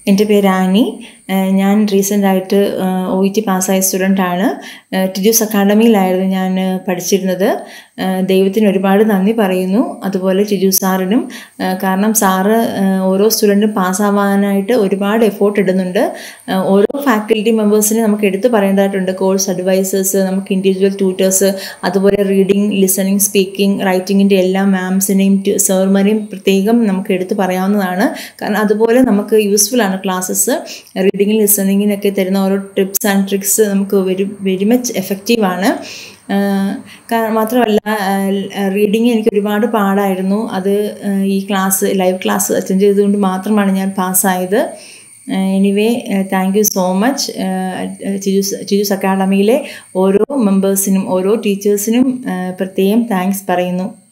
എൻ്റെ പേര് ആനി ഏഹ് ഞാൻ റീസെൻ്റായിട്ട് ഒ ഇ ടി പാസ്സായ സ്റ്റുഡൻ്റാണ് ടിജൂസ് അക്കാഡമിയിലായിരുന്നു ഞാൻ പഠിച്ചിരുന്നത് ഏഹ് ദൈവത്തിന് ഒരുപാട് നന്ദി പറയുന്നു അതുപോലെ ടിജു സാറിനും ഏഹ് കാരണം സാറ് ഏഹ് ഓരോ സ്റ്റുഡൻറ്റും പാസ്സാവാനായിട്ട് ഒരുപാട് എഫോർട്ട് ഇടുന്നുണ്ട് ഏഹ് ഓരോ ഫാക്കൽറ്റി മെമ്പേഴ്സിനെ നമുക്ക് എടുത്തു പറയേണ്ടതായിട്ടുണ്ട് കോഴ്സ് അഡ്വൈസേഴ്സ് നമുക്ക് ഇൻഡിവിജ്വൽ ട്യൂട്ടേഴ്സ് അതുപോലെ റീഡിങ് ലിസണിങ് സ്പീക്കിംഗ് റൈറ്റിങ്ങിൻ്റെ എല്ലാ മാംസിനെയും സാർമാരെയും പ്രത്യേകം നമുക്ക് എടുത്തു പറയാവുന്നതാണ് കാരണം അതുപോലെ നമുക്ക് യൂസ്ഫുൾ ആണ് ക്ലാസ്സസ് റീഡിങ്ങിൽ ലിസണിങ്ങിനൊക്കെ തരുന്ന ഓരോ ടിപ്സ് ആൻഡ് ട്രിക്സ് നമുക്ക് വെരി വെരി മച്ച് എഫക്റ്റീവാണ് മാത്രമല്ല റീഡിങ് എനിക്ക് ഒരുപാട് പാടായിരുന്നു അത് ഈ ക്ലാസ് ലൈവ് ക്ലാസ് അറ്റൻഡ് ചെയ്തുകൊണ്ട് മാത്രമാണ് ഞാൻ പാസ്സായത് anyway thank you so much Chijus Chijus അക്കാഡമിയിലെ ഓരോ മെമ്പേഴ്സിനും ഓരോ ടീച്ചേഴ്സിനും പ്രത്യേകം താങ്ക്സ് പറയുന്നു